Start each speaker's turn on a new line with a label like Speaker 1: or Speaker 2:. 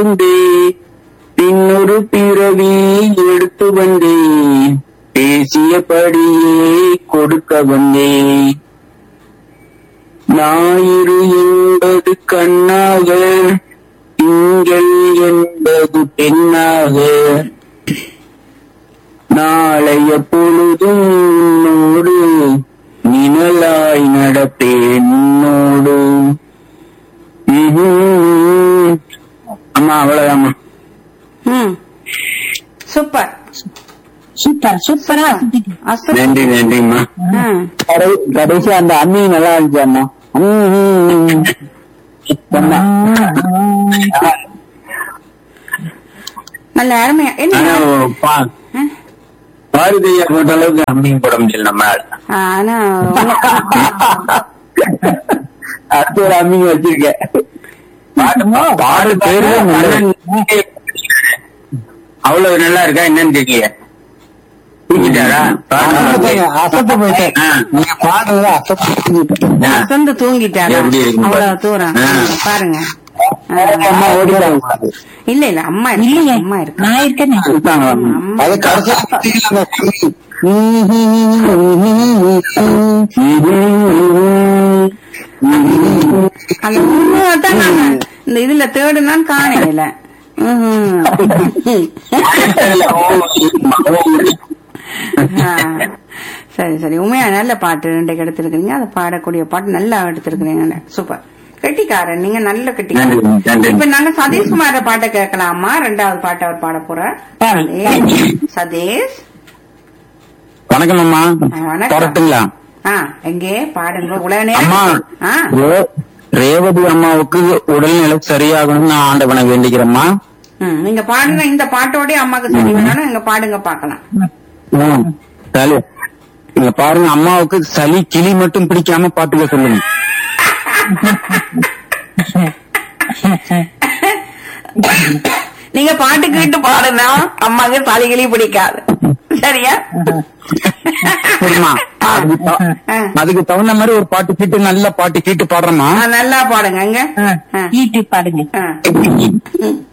Speaker 1: கொண்டே பின்னொரு பிறவி எடுத்து வந்தே பேசியபடியே கொடுக்க வந்தே ஞாயிறு என்பது கண்ணாக திங்கள் என்பது பெண்ணாக நாளைய பொழுதும் உன்னோடு நிழலாய் நடப்பேன் உன்னோடு ம்ஹும். அம்மா அவ்வளவுதாம்மா
Speaker 2: ம் சூப்பர்
Speaker 3: சூப்பர் சூப்பரா சுத்திட்டு
Speaker 2: அசல்
Speaker 1: நன்றி நன்றிம்மா
Speaker 2: ம்.
Speaker 1: கடை- கடைசி அந்த அம்மி நல்லா இருந்துச்சு அம்மா ம்ஹும். அம்மா.
Speaker 2: நல்ல அருமையா
Speaker 1: ஆனா
Speaker 2: என்ன
Speaker 1: பா-
Speaker 2: ஆ?
Speaker 1: பாரதியா போட்ட அளவுக்கு அம்மியும் போட முடியல நம்மளால
Speaker 2: ஆனா
Speaker 1: அடுத்து ஒரு அம்மிங்க வச்சிருக்கேன் பாடு பேரு அவ்வளவு நல்லா இருக்கா என்னன்னு தெரியல தூங்கிட்டாரா
Speaker 4: அசத்து போயிட்டேன்
Speaker 1: ஆ.
Speaker 4: நீங்க பாடுறத அசத்து
Speaker 1: ஆ.
Speaker 2: அசந்து தூங்கிட்டாரா
Speaker 1: எப்படி இருக்கு பாரு.
Speaker 2: அவ்வளவு தூரம்
Speaker 1: ஆ.
Speaker 2: பாருங்க ஆ.
Speaker 1: அம்மா ஓடிட்டாங்க
Speaker 2: இல்ல இல்ல அம்மா இருக்கு
Speaker 3: இல்லையே
Speaker 2: அம்மா இருக்கு
Speaker 3: நான் இருக்கேனே
Speaker 1: கொடுத்தாங்க
Speaker 2: அம்மா
Speaker 4: அது கடைசியில்
Speaker 2: அந்த உண்மைதான் நாங்க இந்த இதுல தேடுனான்னு காணையில சரி சரி உண்மையா நல்ல பாட்டு ரெண்டு எடுத்திருக்கீங்க அதை பாடக்கூடிய பாட்டு நல்லா எடுத்திருக்கிறீங்க சூப்பர் கெட்டிக்காரன் நீங்க நல்ல
Speaker 1: நன்றி,
Speaker 2: கெட்டிக்காரன்
Speaker 1: நன்றி.
Speaker 2: இப்ப நாங்க சதீஷ்குமார பாட்டை கேட்கலாமா ரெண்டாவது பாட்டு அவர் பாட போறார் சதீஷ்
Speaker 1: வணக்கம் அம்மா
Speaker 2: வணக்கம்.
Speaker 1: தொடட்டுங்களா
Speaker 2: ஆ எங்கே பாடுங்க உலக
Speaker 1: அம்மா
Speaker 2: நேரம் ஆ
Speaker 1: ரே- ரேவதி அம்மாவுக்கு உடல்நிலை சரியாகணும்னு நான் ஆண்டவனை வேண்டிக்கிறேம்மா
Speaker 2: ம், நீங்க பாடுங்க இந்த பாட்டோடய அம்மாக்கு சரி வேணும் நீங்க பாடுங்க பாக்கலாம்
Speaker 1: ம். சளி இங்க பாருங்க அம்மாவுக்கு சளி கிளி மட்டும் பிடிக்காம பாத்துக்க சொல்லுங்க
Speaker 2: நீங்க பாட்டு கேட்டு பாடுனா அம்மாக்கு தலைகளே பிடிக்காது சரியா
Speaker 1: சரிம்மா அதுக்கு த-
Speaker 2: ஆ.
Speaker 1: அதுக்கு தகுந்த மாதிரி ஒரு பாட்டு கீட்டு நல்ல பாட்டு கீட்டு பாடுறேம்மா
Speaker 2: ஆ, நல்லா பாடுங்க அங்க ஆ.
Speaker 3: ஈட்டி பாடுங்க
Speaker 2: ஆ.